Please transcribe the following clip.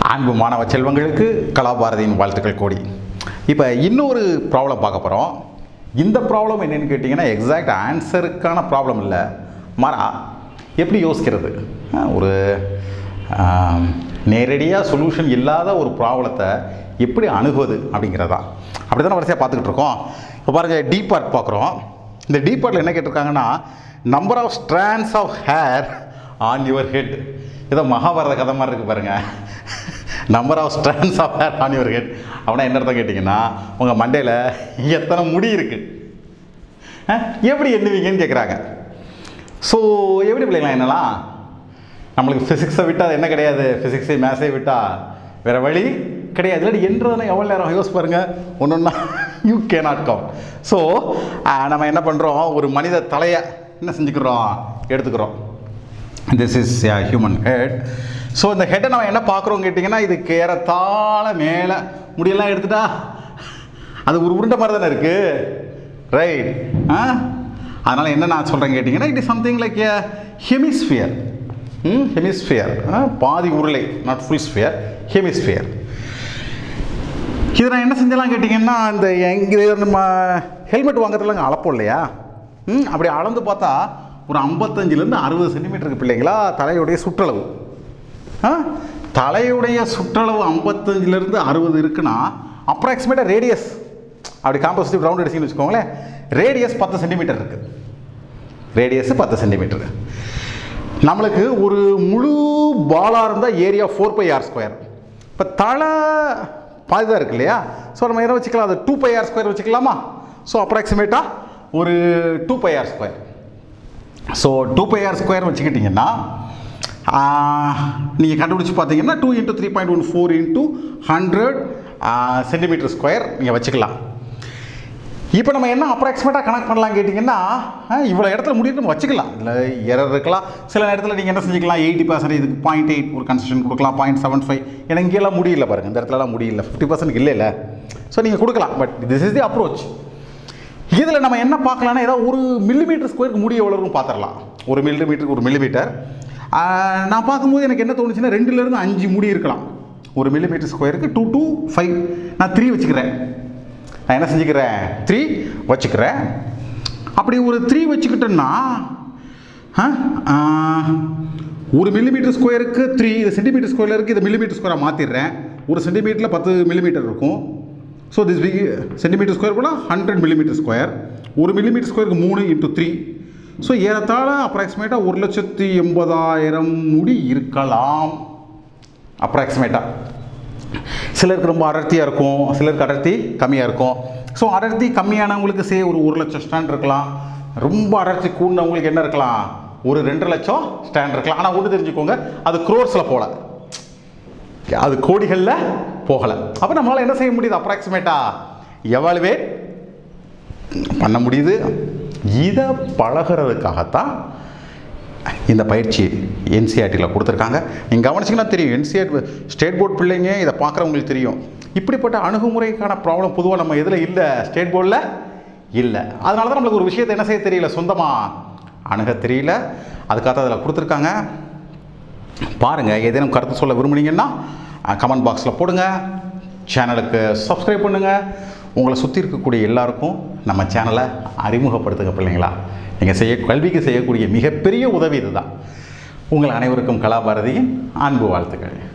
அன்பு மாணவ செல்வங்களுக்கு கலாபாரதியின் வாழ்த்துக்கள் கோடி இப்போ இன்னொரு ப்ராப்ளம் பார்க்க போகிறோம் இந்த ப்ராப்ளம் என்னன்னு கேட்டிங்கன்னா எக்ஸாக்ட் ஆன்சருக்கான ப்ராப்ளம் இல்லை மாறா எப்படி யோசிக்கிறது ஆ, ஒரு நேரடியாக சொல்யூஷன் இல்லாத ஒரு ப்ராப்ளத்தை எப்படி அணுகுவது அப்படிங்கிறதா அப்படி தானே வரிசையாக பார்த்துக்கிட்டு இருக்கோம் இப்போ பாருங்கள் டி பார்ட் பார்க்குறோம் இந்த டி பார்ட்டில் என்ன கேட்டிருக்காங்கன்னா number of strands of hair on your head ஏதோ மகாபாரத கதை மாதிரி இருக்குது பாருங்கள் number of strands of hair on your head அப்படின்னா என்ன அர்த்தம் கேட்டிங்கன்னா உங்கள் மண்டையில் எத்தனை முடி இருக்குது எப்படி எண்ணுவீங்கன்னு கேட்குறாங்க ஸோ எப்படி பிள்ளைங்களா என்னலாம் நம்மளுக்கு ஃபிசிக்ஸை விட்டால் என்ன கிடையாது ஃபிசிக்ஸை மேத்ஸை விட்டால் வேறு வழி கிடையாது இல்லாட்டி என்றதுனா எவ்வளோ நேரம் யோசிச்சு பாருங்கள் ஒன்று ஒன்றா you can not come so நம்ம என்ன பண்ணுறோம் ஒரு மனித தலையை என்ன செஞ்சுக்கிறோம் எடுத்துக்கிறோம் this is human head so இந்த ஹெட்டை நம்ம என்ன பார்க்குறோம் கேட்டிங்கன்னா இது கேரத்தால மேலே முடியெல்லாம் எடுத்துட்டா அது ஒரு உருண்டை மாதிரி தானே இருக்குது ரைட் ஆ அதனால் என்ன நான் சொல்கிறேன் கேட்டிங்கன்னா it is something like a hemisphere hmm hemisphere பாதி உருளை நாட் ஃபுல் ஸ்பியர் ஹெமிஸ்பியர் இது நான் என்ன செஞ்சலாம் கேட்டிங்கன்னா இந்த எங்கே நம்ம ஹெல்மெட் வாங்குறதுல அளப்போம் இல்லையா ம் அப்படி அளந்து பார்த்தா ஒரு ஐம்பத்தஞ்சிலேருந்து அறுபது சென்டிமீட்டருக்கு பிள்ளைங்களா தலையுடைய சுற்றளவு ஆ தலையுடைய சுற்றளவு ஐம்பத்தஞ்சிலேருந்து அறுபது இருக்குன்னா அப்ராக்சிமேட்டாக ரேடியஸ் அப்படி காம்பசிட்டிவ் ரவுண்ட் அடிச்சிங்கன்னு வச்சுக்கோங்களேன் ரேடியஸ் பத்து சென்டிமீட்டர் இருக்குது ரேடியஸ் பத்து சென்டிமீட்டர் நம்மளுக்கு ஒரு முழு பாலாக இருந்தால் area four pi r square இப்போ தலை பாதி தான் இருக்கு இல்லையா ஸோ நம்ம என்ன வச்சுக்கலாம் அது டூ பை ஆர் ஸ்கொயர் வச்சுக்கலாமா ஸோ அப்ராக்சிமேட்டாக ஒரு two pi r square so two pi r square வச்சுக்கிட்டிங்கன்னா நீங்கள் கண்டுபிடிச்சி பார்த்தீங்கன்னா two into three point one four into hundred centimetre square நீங்கள் வச்சுக்கலாம் இப்போ நம்ம என்ன அப்ராக்சிமேட்டாக கணக்கு பண்ணலாம் கேட்டிங்கன்னா இவ்வளோ இடத்துல முடியும் நம்ம வச்சுக்கலாம் இல்லை எரர் இருக்கலாம் சில நேரத்தில் நீங்கள் என்ன செஞ்சுக்கலாம் எயிட்டி பர்சன்ட் இதுக்கு பாயிண்ட் எயிட் ஒரு கன்செஷன் கொடுக்கலாம் பாயிண்ட் செவன் ஃபைவ் ஏன்னா இங்கெல்லாம் முடியல பாருங்கள் இந்த இடத்துலலாம் முடியல ஃபிஃப்டி பர்சன்ட் இல்லை இல்லை ஸோ நீங்கள் கொடுக்கலாம் but this is the approach இதில் நம்ம என்ன பார்க்கலாம்னா ஏதாவது ஒரு மில்லிமீட்டர் ஸ்கொயருக்கு முடி எவ்வளோன்னு பார்த்துடலாம் ஒரு மில்லிமீட்டருக்கு ஒரு மில்லிமீட்டர் நான் பார்க்கும்போது எனக்கு என்ன தோணுச்சுன்னா ரெண்டுலேருந்து அஞ்சு முடி இருக்கலாம் ஒரு மில்லிமீட்டர் ஸ்கொயருக்கு டூ டூ ஃபைவ் நான் த்ரீ வச்சுக்கிறேன் நான் என்ன செஞ்சுக்கிறேன் த்ரீ வச்சுக்கிறேன் அப்படி ஒரு த்ரீ வச்சுக்கிட்டேன்னா ஆ, ஆ, ஒரு மில்லிமீட்டர் ஸ்கொயருக்கு த்ரீ இது சென்டிமீட்டர் ஸ்கொயரில் இருக்குது இதை மில்லிமீட்டர் ஸ்கொயராக மாற்றிடுறேன் ஒரு சென்டிமீட்டரில் பத்து மில்லிமீட்டர் இருக்கும் so this big centimetre square கூட ஹண்ட்ரட் மில்லிமீட்டர் ஸ்கொயர் ஒரு மில்லிமீட்டர் ஸ்கொயருக்கு மூணு இன்ட்டு த்ரீ ஸோ ஏறத்தாழ அப்ராக்சிமேட்டாக ஒரு லட்சத்தி எண்பதாயிரம் முடி இருக்கலாம் அப்ராக்சிமேட்டாக சிலருக்கு ரொம்ப அடர்த்தியாக இருக்கும் சிலருக்கு அடர்த்தி கம்மியாக இருக்கும் ஸோ அடர்த்தி கம்மியானவங்களுக்கு சே ஒரு ஒரு லட்சம் ஸ்டாண்ட் இருக்கலாம் ரொம்ப அடர்த்தி கூடினவங்களுக்கு என்ன இருக்கலாம் ஒரு ரெண்டு லட்சம் ஸ்டாண்ட் இருக்கலாம் ஆனால் ஒன்று தெரிஞ்சுக்கோங்க அது க்ரோர்ஸில் போகல அது கோடிகளில் போகலை அப்போ நம்மளால் என்ன செய்ய முடியுது அப்ராக்சிமேட்டாக எவாலுவேட் பண்ண முடியுது இதை பழகிறதுக்காகத்தான் இந்த பயிற்சி என்சிஆர்டியில் கொடுத்துருக்காங்க நீங்கள் கவனிச்சிங்கன்னா தெரியும் என்சிஆர் ஸ்டேட் போர்ட் பிள்ளைங்க இதை பார்க்குறவங்களுக்கு தெரியும் இப்படிப்பட்ட அணுகுமுறைக்கான ப்ராப்ளம் பொதுவாக நம்ம இதில் இல்லை ஸ்டேட் போர்டில் இல்லை அதனால தான் நம்மளுக்கு ஒரு விஷயத்தை என்ன செய்ய தெரியல சொந்தமாக அணுக தெரியல அதுக்காக தான் அதில் கொடுத்துருக்காங்க பாருங்கள் ஏதேனும் கருத்து சொல்ல விரும்புனீங்கன்னா கமெண்ட் பாக்ஸில் போடுங்க சேனலுக்கு சப்ஸ்கிரைப் பண்ணுங்கள் உங்களை சுற்றி இருக்கக்கூடிய எல்லாருக்கும் நம்ம சேனலை அறிமுகப்படுத்துங்க பிள்ளைங்களா நீங்கள் செய்ய கல்விக்கு செய்யக்கூடிய மிகப்பெரிய உதவி இதுதான் உங்கள் அனைவருக்கும் கலாபாரதியின் அன்பு வாழ்த்துக்கள்